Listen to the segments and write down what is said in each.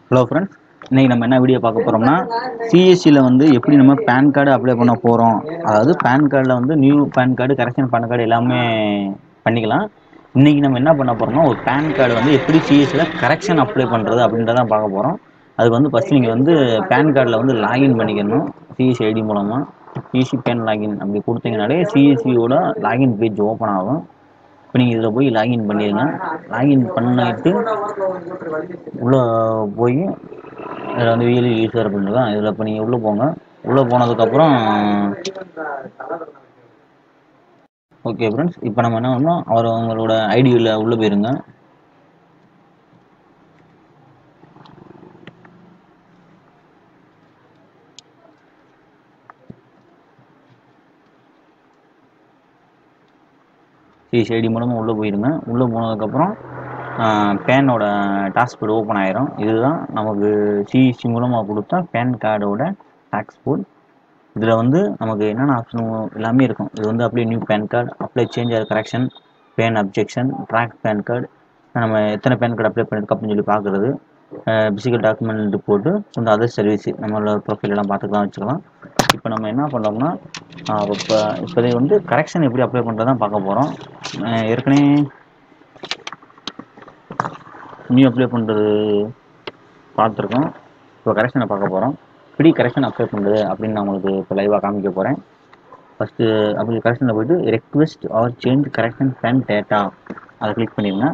hello friends இன்னைக்கு நம்ம என்ன வீடியோ பார்க்க போகிறோம்னா சிஎஸ்சியில் வந்து எப்படி நம்ம பேன் கார்டு அப்ளை பண்ண போகிறோம் அதாவது பேன் கார்டில் வந்து new PAN card correction PAN card எல்லாமே பண்ணிக்கலாம் இன்னைக்கு நம்ம என்ன பண்ண போகிறோம்னா ஒரு பேன் கார்டு வந்து எப்படி சிஎஸ்சியில் கரெக்ஷன் அப்ளை பண்ணுறது அப்படின்றத பார்க்க போகிறோம் அதுக்கு வந்து ஃபஸ்ட்டு நீங்கள் வந்து பேன் கார்டில் வந்து லாகின் பண்ணிக்கணும் சிஎஸ்சி ஐடி மூலமாக சிஎஸ்சி பேன் லாகின் அப்படி கொடுத்தீங்கனாலே சிஎஸ்சியோட லாகின் பேஜ் ஓப்பன் ஆகும் இப்போ நீங்கள் இதில் போய் லாகின் பண்ணிடுங்க லாகின் பண்ணிட்டு உள்ளே போய் இதில் வந்து விஎல்இ யூஸர் அப்படின்றதா இதில் இப்போ நீங்கள் உள்ளே போங்க உள்ளே போனதுக்கப்புறம் ஓகே ஃப்ரெண்ட்ஸ் இப்போ நம்ம என்ன பண்ணோம் அவர் அவங்களோட ஐடியில் உள்ளே போயிருங்க சிசி ஐடி மூலமாக உள்ளே போயிருங்க உள்ளே போனதுக்கப்புறம் பேனோட டாஸ்போர்ட் ஓப்பன் ஆயிரும் இதுதான் நமக்கு சிஇசி மூலமாக கொடுத்தா பேன் கார்டோட டாக்ஸ் போர்ட் இதில் வந்து நமக்கு என்னென்ன ஆப்ஷன் எல்லாமே இருக்கும் இது வந்து அப்படியே new PAN card apply change or correction PAN objection track PAN card நம்ம எத்தனை பேன் கார்டு அப்ளை பண்ணியிருக்கோம் அப்படின்னு சொல்லி பார்க்குறது பிசிக்கல் டாக்குமெண்ட் போட்டு கொஞ்சம் அதர் சர்வீஸ் நம்மளோட ப்ரொஃபைல் எல்லாம் பார்த்துக்கலாம் வச்சுக்கலாம் இப்போ நம்ம என்ன பண்ணோம்னா இப்போ இப்போதை வந்து கரெக்ஷன் எப்படி அப்ளை பண்ணுறது தான் பார்க்க போகிறோம் ஏற்கனவே நியூ அப்ளை பண்ணுறது பார்த்துருக்கோம் இப்போ கரெக்ஷனை பார்க்க போகிறோம் எப்படி கரெக்ஷன் அப்ளை பண்ணுறது அப்படின்னு நான் உங்களுக்கு இப்போ லைவாக காமிக்க போகிறேன் ஃபஸ்ட்டு அப்படி கரெக்ஷனில் போயிட்டு request or change correction PAN data அதை கிளிக் பண்ணிடுங்க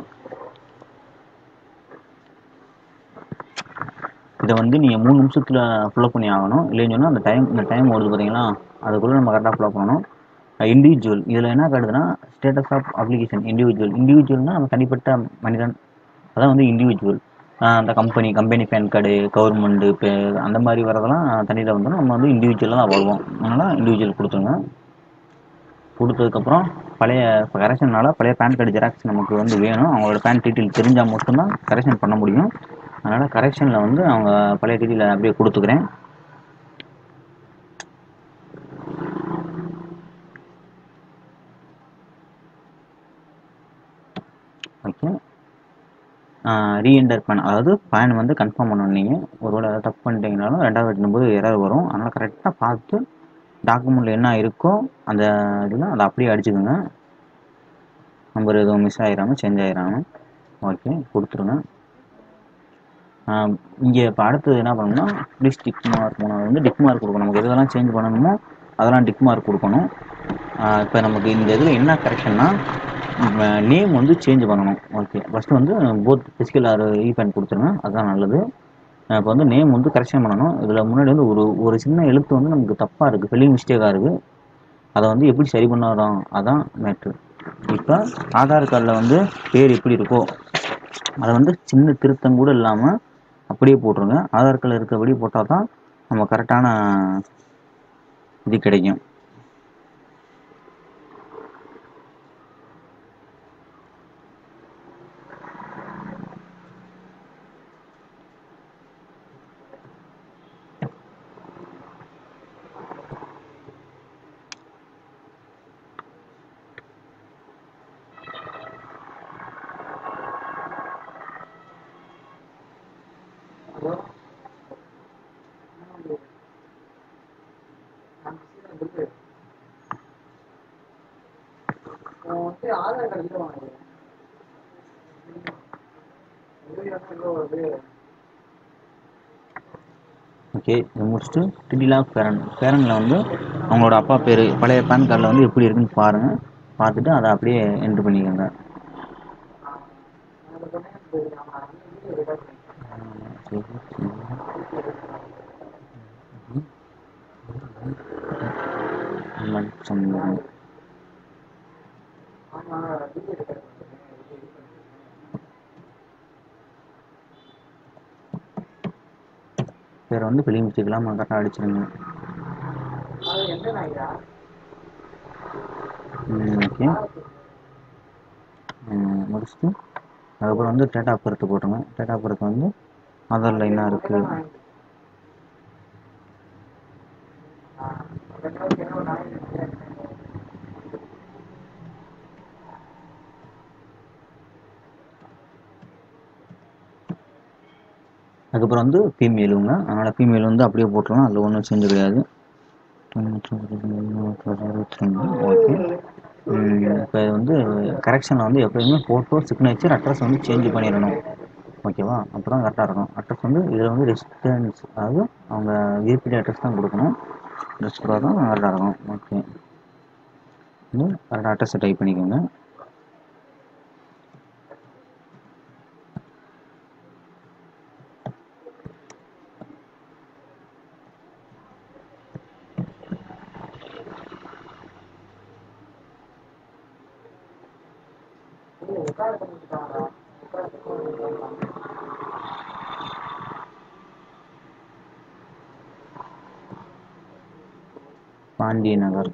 இதை வந்து நீங்கள் மூணு நிமிஷத்தில் ஃபில்அப் பண்ணி ஆகணும் இல்லைன்னு சொன்னால் அந்த டைம் இந்த டைம் ஓடுது பார்த்தீங்களா அதுக்குள்ளே நம்ம கரெக்டாக ஃபில்அப் பண்ணணும் இண்டிவிஜுவல் இதில் என்ன காட்டுதுன்னா ஸ்டேட்டஸ் ஆஃப் அப்ளிகேஷன் இண்டிவிஜுவல் இண்டிவிஜுவல்னால் நம்ம தனிப்பட்ட மனிதன் அதான் வந்து இண்டிவிஜுவல் அந்த company company PAN card government இப்போ அந்த மாதிரி வரதெல்லாம் தனியில் வந்துடும் நம்ம வந்து இண்டிவிஜுவலாக தான் வருவோம் அதனால் இண்டிவிஜுவல் கொடுத்துருங்க கொடுத்ததுக்கப்புறம் பழைய இப்போ கரெக்ஷனால பழைய பேன் கார்டு ஜெராக்ஸ் நமக்கு வந்து வேணும் அவங்களோட பேன் டீட்டெயில் தெரிஞ்சால் மட்டும்தான் கரெக்ஷன் பண்ண முடியும் அதனால் கரெக்ஷனில் வந்து அவங்க பழைய டீட்டெயில் அப்படியே கொடுத்துக்கிறேன் ஓகே ரீஎன்டர் பேன் அதாவது பேன் வந்து கன்ஃபார்ம் பண்ணணும் நீங்கள் ஒருவேளை ஏதாவது தப்பு பண்ணிட்டீங்கனாலும் ரெண்டாவது வெட்டும்போது எரர் வரும் அதனால் கரெக்டாக பார்த்து டாக்குமெண்ட்டில் என்ன இருக்கோ அந்த இதில் அதை அப்படியே அடிச்சுக்கோங்க நம்பர் எதுவும் மிஸ் ஆகிடாமல் சேஞ்ச் ஆகிடாமல் ஓகே கொடுத்துருங்க இங்கே இப்போ அடுத்தது என்ன பண்ணணும்னா ப்ளீஸ் டிக் மார்க் மூணாவது வந்து டிக் மார்க் கொடுக்கணும் நமக்கு எதெல்லாம் சேஞ்ச் பண்ணணுமோ அதெல்லாம் டிக் மார்க் கொடுக்கணும் இப்போ நமக்கு இந்த இதில் என்ன கரெக்ஷன்னா நேம் வந்து சேஞ்ச் பண்ணணும் ஓகே ஃபஸ்ட்டு வந்து both physical or e PAN கொடுத்துருங்க அதுதான் நல்லது இப்போ வந்து நேம் வந்து கரெக்ஷன் பண்ணணும் இதில் முன்னாடி வந்து ஒரு ஒரு சின்ன எழுத்து வந்து நமக்கு தப்பாக இருக்குது ஸ்பெல்லிங் மிஸ்டேக்காக இருக்குது அதை வந்து எப்படி சரி பண்ண வரோம் அதான் மேட்ரு இப்போ ஆதார் கார்டில் வந்து பேர் எப்படி இருக்கோ அதை வந்து சின்ன திருத்தம் கூட இல்லாமல் அப்படியே போட்டுருங்க ஆதார் கார்டில் இருக்கபடி போட்டால் தான் நம்ம கரெக்டான இது கிடைக்கும் வந்து ஆதார் கார்டு கிட்ட வாங்க ஓகே இதை முடிச்சுட்டு டிடிலா பேரன் பேரனில் வந்து அவங்களோட அப்பா பேர் பழைய பேன் கார்டில் வந்து எப்படி இருக்குன்னு பாருங்கள் பார்த்துட்டு அதை அப்படியே என்ட்ரு பண்ணிக்கோங்க சந்தோஷம் பேரை வந்து ஃபிலிம் மிஸ்டேக்லாம் கரெக்டாக அடிச்சிருங்க ஓகே முடிச்சுட்டு அதுக்கப்புறம் வந்து டேட்டா ஆஃப் பர்த் போட்டுருங்க டேட்டா ஆஃப் பர்த் வந்து ஆதார் லைனாக இருக்குது அதுக்கப்புறம் வந்து ஃபீமேலுங்க அதனால் ஃபீமேல் வந்து அப்படியே போட்டுடலாம் அதில் ஒன்றும் சேஞ்ச் கிடையாது ஓகே இப்போ வந்து கரெக்ஷனில் வந்து எப்போயுமே ஃபோட்டோ சிக்னேச்சர் அட்ரஸ் வந்து சேஞ்ச் பண்ணிடணும் ஓகேவா அப்புறம் கரெக்டாக இருக்கும் அட்ரஸ் வந்து இதில் வந்து ரெசிடென்ஸ் அதாவது அவங்க விஐபி அட்ரஸ் தான் கொடுக்கணும் அட்ரஸ் கூட தான் கரெக்டாக இருக்கும் ஓகே வந்து கரெக்டாக அட்ரஸை டைப் பண்ணிக்கோங்க உட்கார பண்ணிட்டாங்க உட்கார பாண்டிய நகர்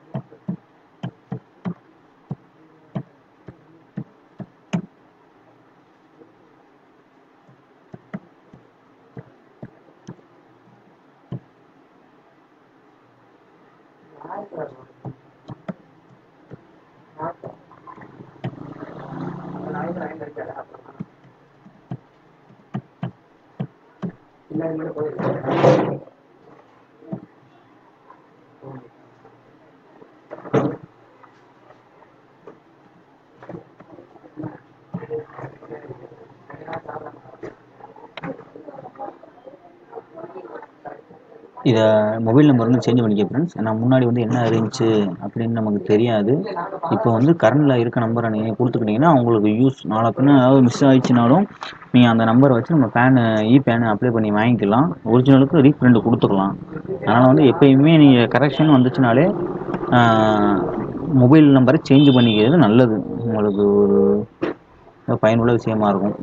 இதை மொபைல் நம்பர் வந்து சேஞ்ச் பண்ணிக்க ஃப்ரெண்ட்ஸ் ஏன்னா முன்னாடி வந்து என்ன இருந்துச்சு அப்படின்னு நமக்கு தெரியாது இப்போ வந்து கரண்டில் இருக்க நம்பரை நீங்கள் கொடுத்துக்கிட்டிங்கன்னா உங்களுக்கு யூஸ் நாளை பின்ன ஏதாவது மிஸ் ஆயிடுச்சுனாலும் நீங்கள் அந்த நம்பரை வச்சு நம்ம பேனு இ பேனு அப்ளை பண்ணி வாங்கிக்கலாம் ஒரிஜினலுக்கு ரீப்ரிண்ட் கொடுத்துக்கலாம் அதனால் வந்து எப்பயுமே நீங்கள் கரெக்ஷன் வந்துச்சுனாலே மொபைல் நம்பரை சேஞ்ச் பண்ணிக்கிறது நல்லது உங்களுக்கு ஒரு பயனுள்ள விஷயமா இருக்கும்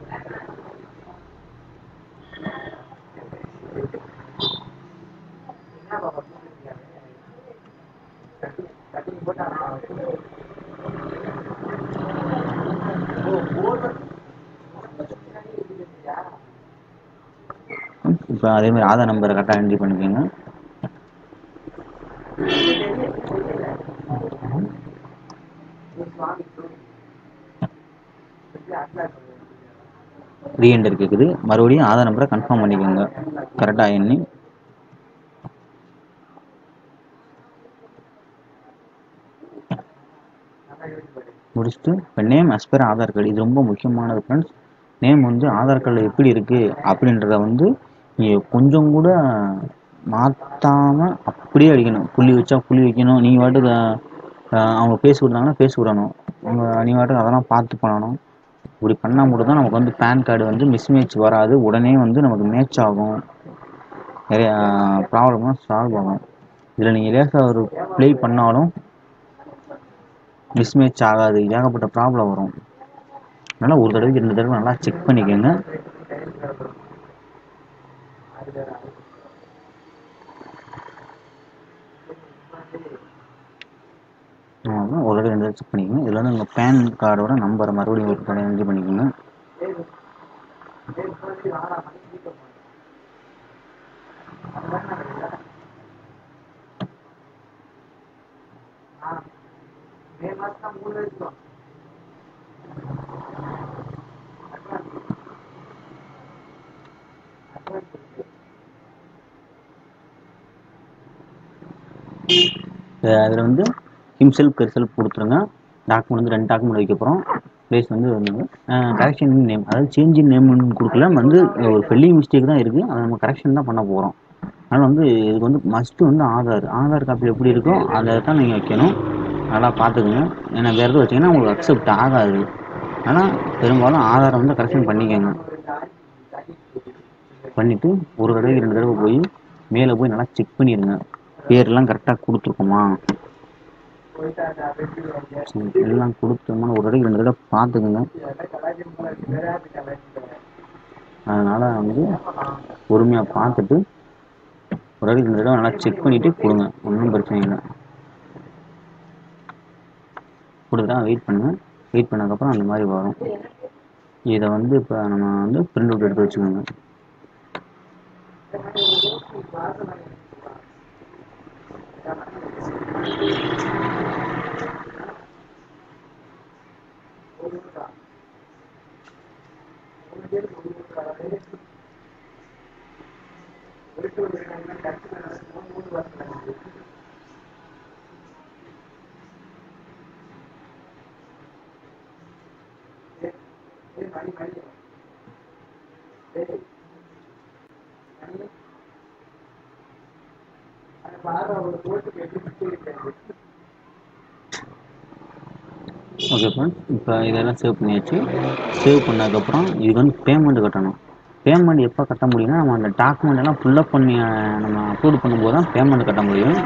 இப்போ அதே மாதிரி ஆதார் நம்பரை கரெக்டாக என்ட்ரி பண்ணிக்கோங்க ரீஎன்டர் கேட்குது மறுபடியும் ஆதார் நம்பரை கன்ஃபார்ம் பண்ணிக்கோங்க கரெக்டாக எண்ணி முடிச்சுட்டு இப்போ name as per Aadhaar card இது ரொம்ப முக்கியமானது ஃப்ரெண்ட்ஸ் நேம் வந்து ஆதார் கார்டில் எப்படி இருக்குது அப்படின்றத வந்து நீங்கள் கொஞ்சம் கூட மாற்றாமல் அப்படியே அடிக்கணும் புள்ளி வச்சா புள்ளி வைக்கணும் நீங்கள் பாட்டுக்கு அஹ், அவங்க பேசி விட்றாங்கன்னா பேசி விடணும் அவங்க நீ பாட்டுக்கு அதெல்லாம் பார்த்து பண்ணணும் இப்படி பண்ணால் மட்டும் தான் நமக்கு வந்து பேன் கார்டு வந்து மிஸ்மேட்ச் வராது உடனே வந்து நமக்கு மேட்ச் ஆகும் நிறைய ப்ராப்ளம்லாம் சால்வ் ஆகும் இதில் நீங்கள் லேசாக ஒரு ப்ளே பண்ணாலும் மிஸ்மேட்ச் ஆகாது ஏகப்பட்ட ப்ராப்ளம் வரும் அதனால் ஒரு தடவைக்கு ரெண்டு தடவை நல்லா செக் பண்ணிக்கோங்க ஆமாம் ஒரு தடவை ரெண்டு தடவை செக் பண்ணிக்கோங்க இதில் வந்து உங்கள் பேன் கார்டோட நம்பரை மறுபடியும் ஒரு தடவை என்ட்ரி பண்ணிக்கோங்க மே மாசம் மூணு வயசு அதில் வந்து ஹிம்செல்ஃப் பெருசெல்ஃப் கொடுத்துருங்க டாக்குமெண்ட் வந்து ரெண்டு டாக்குமெண்ட் வைக்க போகிறோம் ப்ளேஸ் வந்து கரெக்ஷன் நேம் அதாவது சேஞ்ச் இன் நேம்னு கொடுக்கல வந்து ஒரு ஸ்பெல்லிங் மிஸ்டேக் தான் இருக்குது அதை நம்ம கரெக்ஷன் தான் பண்ண போகிறோம் அதனால் வந்து இதுக்கு வந்து மஸ்ட்டு வந்து ஆதார் ஆதார் காப்பி எப்படி இருக்கோ அதை தான் நீங்கள் வைக்கணும் நல்லா பார்த்துக்குங்க ஏன்னா வேறு எதுவும் வச்சிங்கன்னா உங்களுக்கு அக்செப்ட் ஆகாது ஆனால் பெரும்பாலும் ஆதாரை வந்து கரெக்ஷன் பண்ணிக்கோங்க பண்ணிவிட்டு ஒரு தடவை ரெண்டு தடவை போய் மேலே போய் நல்லா செக் பண்ணிடுங்க பேர்லாம் கரெக்டாக கொடுத்துருக்கோமா சரி, எல்லாம் கொடுத்தோம்னா ஒரு தடவை ரெண்டு தடவை பார்த்துக்குங்க அதனால் வந்து பொறுமையாக பார்த்துட்டு ஒரு தடவை ரெண்டு தடவை நல்லா செக் பண்ணிவிட்டு கொடுங்க ஒன்றும் பிரச்சனை இல்லை கொடுத்தா வெயிட் பண்ணுங்க வெயிட் பண்ணதுக்கப்புறம் அந்த மாதிரி வரும் இதை வந்து இப்போ நம்ம வந்து பிரிண்ட் அவுட் எடுத்து வச்சுக்கோங்க போயிட்டு ஒரு ரெண்டு நாள் கழிச்சு நடக்கும் மூணு வாரத்தில் நடக்குது ஏய், ஏய், மணி மணி ஏய் மணி அந்த பாரு அவர் போட்டு கட்டி இருக்காரு ஓகே ஃப்ரெண்ட்ஸ் இப்போ இதெல்லாம் சேவ் பண்ணியாச்சு சேவ் பண்ணதுக்கப்புறம் இதுக்கு வந்து பேமெண்ட் கட்டணும் பேமெண்ட் எப்போ கட்ட முடியும்னா நம்ம அந்த டாக்குமெண்ட் எல்லாம் ஃபுல்லப் பண்ணி அஹ், நம்ம அப்லோட் பண்ணும்போது தான் பேமெண்ட் கட்ட முடியும்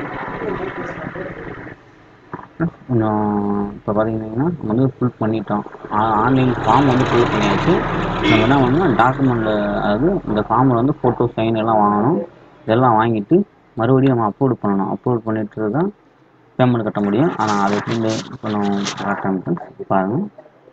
கொஞ்சம் இப்போ பார்த்தீங்கன்னா நம்ம வந்து ஃபுல் பண்ணிட்டோம் ஆன்லைன் ஃபார்ம் வந்து ஃபில் பண்ணியாச்சு நம்ம என்ன பண்ணணும் டாக்குமெண்ட்டில் அதாவது இந்த ஃபார்மில் வந்து ஃபோட்டோ சைன் எல்லாம் வாங்கணும் இதெல்லாம் வாங்கிட்டு மறுபடியும் நம்ம அப்லோட் பண்ணணும் அப்லோட் பண்ணிட்டு தான் பேமெண்ட் கட்ட முடியும் ஆனால் அதை எப்படின்னு கொஞ்சம் கரெக்டாக பாருங்கள்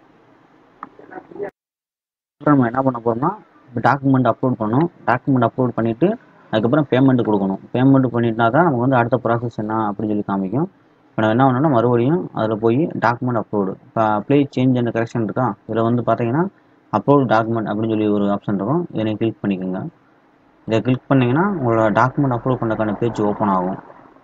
அப்புறம் நம்ம என்ன பண்ண போகிறோம்னா இப்போ டாக்குமெண்ட் அப்லோட் பண்ணணும் டாக்குமெண்ட் அப்லோட் பண்ணிவிட்டு அதுக்கப்புறம் பேமெண்ட் கொடுக்கணும் பேமெண்ட் பண்ணிட்டா தான் நமக்கு வந்து அடுத்த ப்ராசஸ் என்ன அப்படின்னு சொல்லி காமிக்கும் இப்போ நம்ம என்ன பண்ணணும்னா மறுபடியும் அதில் போய் டாக்குமெண்ட் அப்லோடு இப்போ அப்ளை சேஞ்ச் அண்ட் கரெக்ஷன் இருக்கா இதில் வந்து பார்த்தீங்கன்னா அப்லோட் டாக்குமெண்ட் அப்படின்னு சொல்லி ஒரு ஆப்ஷன் இருக்கும் இதை நீங்கள் கிளிக் பண்ணிக்கோங்க இதை கிளிக் பண்ணிங்கன்னா உங்களோட டாக்குமெண்ட் அப்லோட் பண்ணுறதுக்கான பேஜ் ஓப்பன் ஆகும்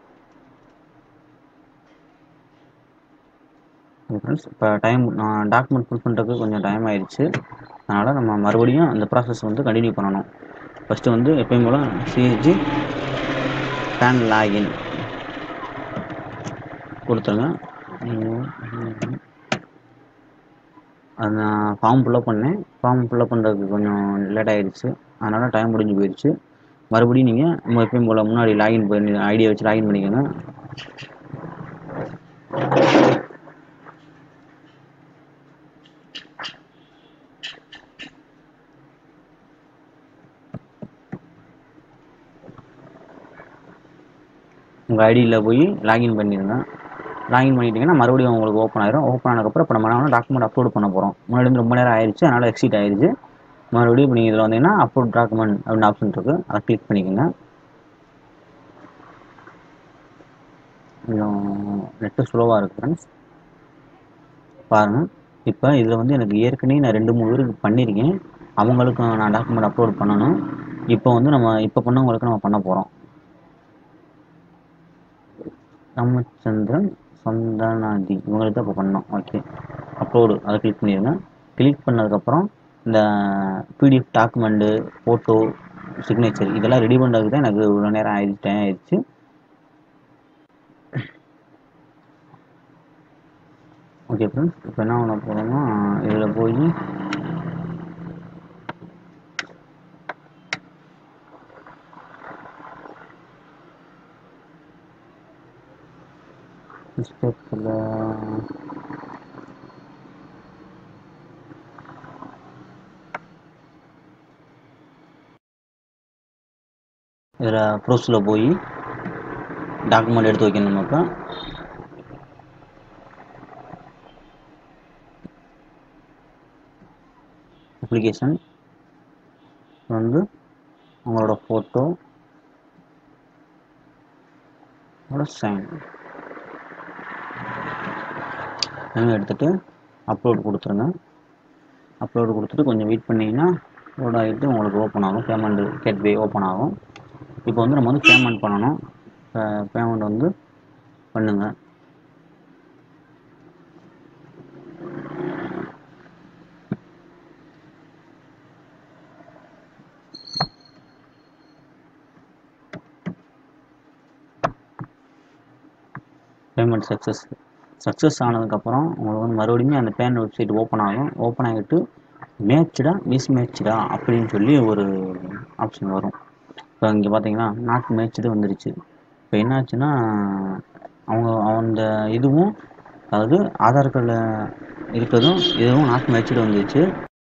ஃப்ரெண்ட்ஸ் இப்போ டைம் டாக்குமெண்ட் ஃபில் பண்ணுறதுக்கு கொஞ்சம் டைம் ஆயிடுச்சு அதனால் நம்ம மறுபடியும் அந்த ப்ராசஸ் வந்து கண்டினியூ பண்ணணும் ஃபஸ்ட்டு வந்து எப்பயும் போல் சிஹெச்ஜி பேன் லாகின் கொடுத்துருங்க அது நான் ஃபார்ம் ஃபில்லப் பண்ணேன் ஃபார்ம் ஃபில்லப் பண்ணுறதுக்கு கொஞ்சம் லேட் ஆயிடுச்சு அதனால் டைம் முடிஞ்சு போயிடுச்சு மறுபடியும் நீங்கள் நம்ம எப்பயும் போல் முன்னாடி லாகின் பண்ணி ஐடியா வச்சு லாகின் பண்ணிக்கோங்க உங்கள் ஐடியில் போய் லாகின் பண்ணிடுங்க லாகின் பண்ணிட்டீங்கன்னா மறுபடியும் உங்களுக்கு ஓப்பன் ஆயிரும் ஓப்பன் ஆனதுக்கப்புறம் இப்போ நம்ம என்ன டாக்குமெண்ட் அப்லோட் பண்ண போகிறோம் முன்னாடி வந்து ரொம்ப நேரம் ஆயிடுச்சு அதனால் எக்ஸிட் ஆயிடுச்சு மறுபடியும் இப்போ நீங்கள் இதில் வந்தீங்கன்னா அப்லோட் டாக்குமெண்ட் அப்படின்னு ஆப்ஷன் இருக்குது அதை கிளிக் பண்ணிக்கோங்க கொஞ்சம் நெட்டு ஸ்லோவாக இருக்குது ஃப்ரெண்ட்ஸ் பாருங்கள் இப்போ இதில் வந்து எனக்கு ஏற்கனவே நான் ரெண்டு மூணு பேருக்கு பண்ணியிருக்கேன் அவங்களுக்கும் நான் டாக்குமெண்ட் அப்லோட் பண்ணணும் இப்போ வந்து நம்ம இப்போ பண்ணவங்களுக்கு நம்ம பண்ண போகிறோம் ராமச்சந்திரன் சந்தனாதி இவங்களுக்கு தான் இப்போ பண்ணோம் ஓகே அப்லோடு அதை கிளிக் பண்ணிடுங்க கிளிக் பண்ணதுக்கப்புறம் இந்த பிடிஎஃப் டாக்குமெண்ட்டு ஃபோட்டோ சிக்னேச்சர் இதெல்லாம் ரெடி பண்ணுறதுக்கு தான் எனக்கு இவ்வளோ நேரம் ஆயிடுச்சு டைம் ஆயிடுச்சு ஓகே ஃப்ரெண்ட்ஸ் இப்போ என்ன பண்ண போகிறோம்னா இதில் போய் ஸ்டெப்பில் இதில் ப்ரூஃப்ஸில் போய் டாக்குமெண்ட் எடுத்து வைக்கணும் நமக்கு அப்ளிகேஷன் வந்து உங்களோட ஃபோட்டோ உங்களோட சைன் எல்லாமே எடுத்துகிட்டு அப்லோட் கொடுத்துருங்க அப்லோடு கொடுத்துட்டு கொஞ்சம் வெயிட் பண்ணிங்கன்னா லோட் ஆகிட்டு உங்களுக்கு ஓப்பன் ஆகும் பேமெண்ட் கேட்வே ஓப்பன் ஆகும் இப்போ வந்து நம்ம வந்து பேமெண்ட் பண்ணணும் பேமெண்ட் வந்து பண்ணுங்கள் பேமெண்ட் சக்ஸஸ் சக்ஸஸ் ஆனதுக்கப்புறம் உங்களுக்கு வந்து மறுபடியும் அந்த பேன் வெப்சைட் ஓப்பன் ஆகும் ஓப்பன் ஆகிட்டு மேட்ச்டா மிஸ் மேட்ச்டா அப்படின்னு சொல்லி ஒரு ஆப்ஷன் வரும் இப்போ இங்கே பார்த்தீங்கன்னா நாட் மேட்ச்டு வந்துருச்சு இப்போ என்னாச்சுன்னா அவங்க அந்த இதுவும் அதாவது ஆதார் கார்டில் இருக்கிறதும் இதுவும் நாட் மேட்ச்டு வந்துருச்சு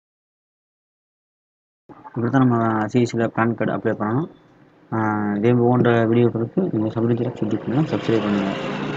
இப்படி தான் நம்ம சிஎஸ்சியில் பேன் கார்டு அப்ளை பண்ணணும் இதே போன்ற வீடியோக்களுக்கு நீங்கள் சப்ஸ்கிரைப் சப்ஸ்கிரைப் பண்ணுங்கள்